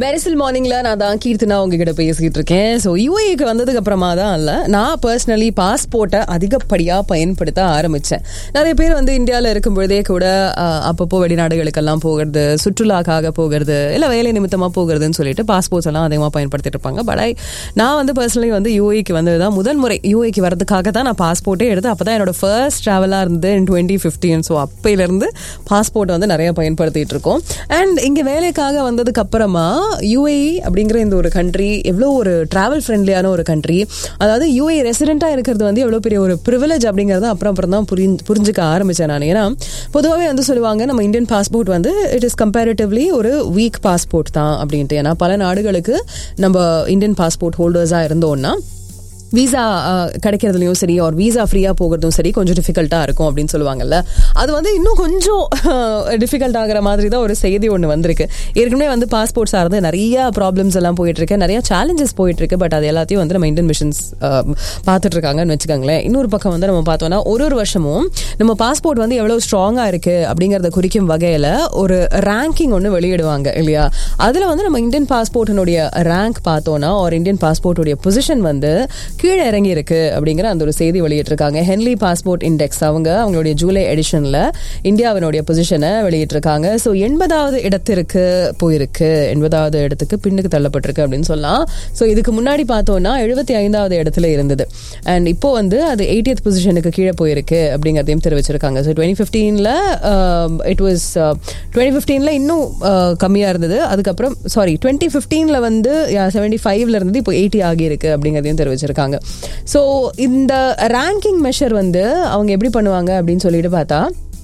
மெரிசல் மார்னிங்ல நான் தான் கீர்த்தனா உங்ககிட்ட பேசிட்டு இருக்கேன் ஸோ யூஏக்கு வந்ததுக்கு அப்புறமா தான் இல்லை நான் பர்சனலி பாஸ்போர்ட்டை அதிகப்படியாக பயன்படுத்த ஆரம்பித்தேன் நிறைய பேர் வந்து இந்தியாவில் இருக்கும் பொழுதே கூட அஹ், அப்பப்போ வெளிநாடுகளுக்கெல்லாம் போகிறது சுற்றுலாக்காக போகிறது இல்லை வேலை நிமித்தமாக போகிறதுன்னு சொல்லிட்டு பாஸ்போர்ட்ஸ் எல்லாம் அதிகமாக பயன்படுத்திட்டு இருப்பாங்க பட் ஐ நான் வந்து பர்சனலி வந்து யூஏக்கு வந்தது தான் முதல் முறை யூஏக்கு வரதுக்காக தான் நான் பாஸ்போர்ட்டே எடுத்து அப்போ தான் என்னோட ஃபர்ஸ்ட் ட்ராவலாக இருந்து இன் டுவெண்ட்டி ஃபிஃப்டீன் ஸோ அப்பையிலேருந்து பாஸ்போர்ட் வந்து நிறைய பயன்படுத்திட்டு இருக்கோம் அண்ட் இங்கே வேலைக்காக வந்ததுக்கு அப்புறமா யூஏஇ அப்படிங்கிற இந்த ஒரு கண்ட்ரி எவ்வளோ ஒரு டிராவல் ஃப்ரெண்ட்லியான ஒரு கண்ட்ரி அதாவது யூஏ ரெசிடென்ட்டாக இருக்கிறது வந்து எவ்வளோ பெரிய ஒரு ப்ரிவிலேஜ் அப்படிங்கிறத அப்புறம் அப்புறம் தான் புரிஞ்சு புரிஞ்சுக்க ஆரம்பித்தேன் நான் ஏன்னா பொதுவாகவே வந்து சொல்லுவாங்க நம்ம இந்தியன் பாஸ்போர்ட் வந்து இட் இஸ் கம்பேரிட்டிவ்லி ஒரு வீக் பாஸ்போர்ட் தான் அப்படின்ட்டு ஏன்னா பல நாடுகளுக்கு நம்ம இந்தியன் பாஸ்போர்ட் ஹோல்டர்ஸாக இருந்தோம்னா விசா கிடைக்கிறதுலையும் சரி ஒரு விசா ஃப்ரீயாக போகிறதும் சரி கொஞ்சம் டிஃபிகல்ட்டாக இருக்கும் அப்படின்னு சொல்லுவாங்கல்ல அது வந்து இன்னும் கொஞ்சம் டிஃபிகல்ட் ஆகிற மாதிரி தான் ஒரு செய்தி ஒன்று வந்திருக்கு ஏற்கனவே வந்து பாஸ்போர்ட் சார்ந்து நிறைய ப்ராப்ளம்ஸ் எல்லாம் போயிட்டு இருக்கு நிறைய சேலஞ்சஸ் போயிட்டு இருக்கு பட் அது எல்லாத்தையும் வந்து நம்ம இந்தியன் மிஷன்ஸ் பார்த்துட்டு இருக்காங்கன்னு வச்சுக்கோங்களேன் இன்னொரு பக்கம் வந்து நம்ம பார்த்தோம்னா ஒரு ஒரு வருஷமும் நம்ம பாஸ்போர்ட் வந்து எவ்வளோ ஸ்ட்ராங்காக இருக்கு அப்படிங்கிறத குறிக்கும் வகையில் ஒரு ரேங்கிங் ஒன்று வெளியிடுவாங்க இல்லையா அதில் வந்து நம்ம இந்தியன் பாஸ்போர்ட்டினுடைய ரேங்க் பார்த்தோம்னா ஒரு இந்தியன் பாஸ்போர்ட்டுடைய பொசிஷன் வந்து கீழே இறங்கி இருக்கு அப்படிங்கிற அந்த ஒரு செய்தி வெளியிட்டிருக்காங்க ஹென்லி பாஸ்போர்ட் இண்டெக்ஸ் அவங்க அவங்களுடைய ஜூலை எடிஷன்ல இந்தியாவினுடைய பொசிஷனை வெளியிட்டிருக்காங்க ஸோ எண்பதாவது இடத்திற்கு போயிருக்கு எண்பதாவது இடத்துக்கு பின்னுக்கு தள்ளப்பட்டிருக்கு அப்படின்னு சொல்லலாம் ஸோ இதுக்கு முன்னாடி பார்த்தோம்னா எழுபத்தி ஐந்தாவது இடத்துல இருந்தது அண்ட் இப்போ வந்து அது எயிட்டியத் பொசிஷனுக்கு கீழே போயிருக்கு அப்படிங்கிறதையும் தெரிவிச்சிருக்காங்க ஸோ டுவெண்ட்டி ஃபிஃப்டீனில் இட் வாஸ் டுவெண்ட்டி ஃபிஃப்டீனில் இன்னும் கம்மியாக இருந்தது அதுக்கப்புறம் சாரி டுவெண்ட்டி ஃபிஃப்டீனில் வந்து செவன்டி ஃபைவ்ல இருந்து இப்போ எயிட்டி ஆகியிருக்கு அப்படிங்கிறதையும் தெரிவிச்சிருக்காங்க ஸோ இந்த ரேங்கிங் மெஷர் வந்து அவங்க எப்படி பண்ணுவாங்க அப்படின்னு சொல்லிட்டு பார்த்தா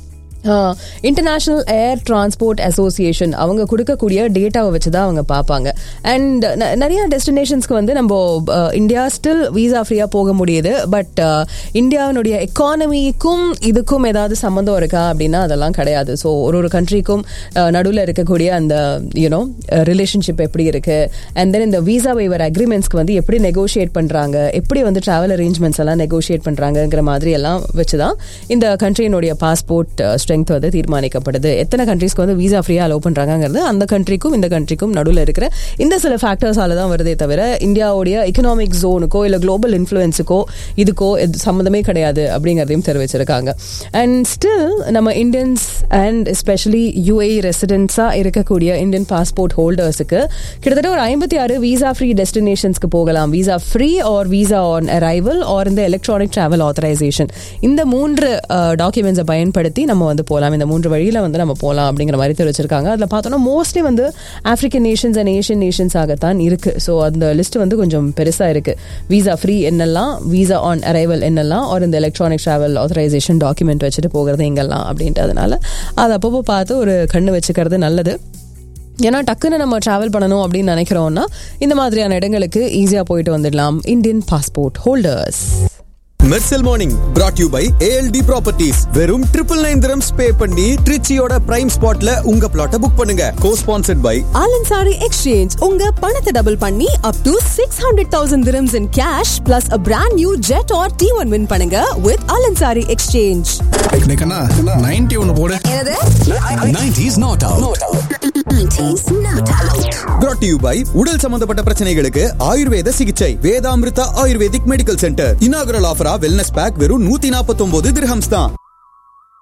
இன்டர்நேஷ்னல் ஏர் டிரான்ஸ்போர்ட் அசோசியேஷன் அவங்க கொடுக்கக்கூடிய டேட்டாவை வச்சு தான் அவங்க பார்ப்பாங்க அண்ட் நிறைய டெஸ்டினேஷன்ஸ்க்கு வந்து நம்ம இந்தியா ஸ்டில் வீசா ஃப்ரீயாக போக முடியுது பட் இந்தியாவினுடைய எக்கானமிக்கும் இதுக்கும் ஏதாவது சம்மந்தம் இருக்கா அப்படின்னா அதெல்லாம் கிடையாது ஸோ ஒரு ஒரு கண்ட்ரிக்கும் நடுவில் இருக்கக்கூடிய அந்த யூனோ ரிலேஷன்ஷிப் எப்படி இருக்கு அண்ட் தென் இந்த வீசா வைவர் அக்ரிமெண்ட்ஸ்க்கு வந்து எப்படி நெகோஷியேட் பண்ணுறாங்க எப்படி வந்து ட்ராவல் அரேஞ்ச்மெண்ட்ஸ் எல்லாம் நெகோஷியேட் பண்ணுறாங்கிற மாதிரி எல்லாம் வச்சு தான் இந்த கண்ட்ரியினுடைய பாஸ்போர்ட் ஸ்ட்ரென்த் வந்து தீர்மானிக்கப்படுது எத்தனை கண்ட்ரீஸ்க்கு வந்து வீசா ஃப்ரீயாக அலோவ் பண்ணுறாங்கிறது அந்த கண்ட்ரிக்கும் இந்த கண்ட்ரிக்கும் நடுவில் இருக்கிற இந்த சில ஃபேக்டர்ஸால தான் வருதே தவிர இந்தியாவுடைய எக்கனாமிக் ஜோனுக்கோ இல்லை குளோபல் இன்ஃப்ளூயன்ஸுக்கோ இதுக்கோ எது சம்மந்தமே கிடையாது அப்படிங்கிறதையும் தெரிவிச்சிருக்காங்க அண்ட் ஸ்டில் நம்ம இந்தியன்ஸ் அண்ட் எஸ்பெஷலி யூஏ ரெசிடென்ட்ஸாக இருக்கக்கூடிய இந்தியன் பாஸ்போர்ட் ஹோல்டர்ஸுக்கு கிட்டத்தட்ட ஒரு ஐம்பத்தி ஆறு வீசா ஃப்ரீ டெஸ்டினேஷன்ஸ்க்கு போகலாம் visa free or visa on arrival or இந்த எலக்ட்ரானிக் டிராவல் ஆத்தரைசேஷன் இந்த மூன்று டாக்குமெண்ட்ஸை பயன்படுத்தி நம்ம வந்து போகலாம் இந்த மூன்று வழியில் வந்து நம்ம போகலாம் அப்படிங்கிற மாதிரி தெரிவிச்சிருக்காங்க அதில் பார்த்தோம்னா மோஸ்ட்லி வந்து African nations and Asian nations ஆகத்தான் இருக்கு ஸோ அந்த லிஸ்ட் வந்து கொஞ்சம் பெருசாக இருக்கு வீசா ஃப்ரீ என்னெல்லாம் வீசா ஆன் அரைவல் என்னெல்லாம் ஒரு இந்த எலக்ட்ரானிக் டிராவல் ஆத்தரைசேஷன் டாக்குமெண்ட் வச்சுட்டு போகிறது எங்கெல்லாம் அப்படின்ட்டு அதனால அதை அப்பப்போ பார்த்து ஒரு கண்ணு வச்சுக்கிறது நல்லது ஏன்னா டக்குன்னு நம்ம டிராவல் பண்ணணும் அப்படின்னு நினைக்கிறோம்னா இந்த மாதிரியான இடங்களுக்கு ஈஸியாக போயிட்டு வந்துடலாம் Indian passport holders Mersal morning brought you by ALT properties வெறும் ட்ரிபிள் நைன் திரம்ஸ் பே பண்ணி ட்ரிச்சியோட பிரைம் ஸ்பாட்ல உங்க பிளாட்டை புக் பண்ணுங்க co sponsored by Alansari exchange உங்க பணத்தை டபுள் பண்ணி up to six hundred thousand dirhams in cash plus a brand new jet R T one win பண்ணுங்க வித் ஆலன்சாரி எக்ஸ்சேஞ்ச் கண்ணா நைன்டி ஒன்னு போடு என்னது 90s not out brought you by உடல் சம்பந்தப்பட்ட பிரச்சனைகளுக்கு ஆயுர்வேத சிகிச்சை Vedamrutha ayurvedic medical centre inaugural ஆஃபரா வெல்னஸ் பேக் வெறும் நூத்தி நாற்பத்தி ஒன்பது திரஹம்ஸ் தான்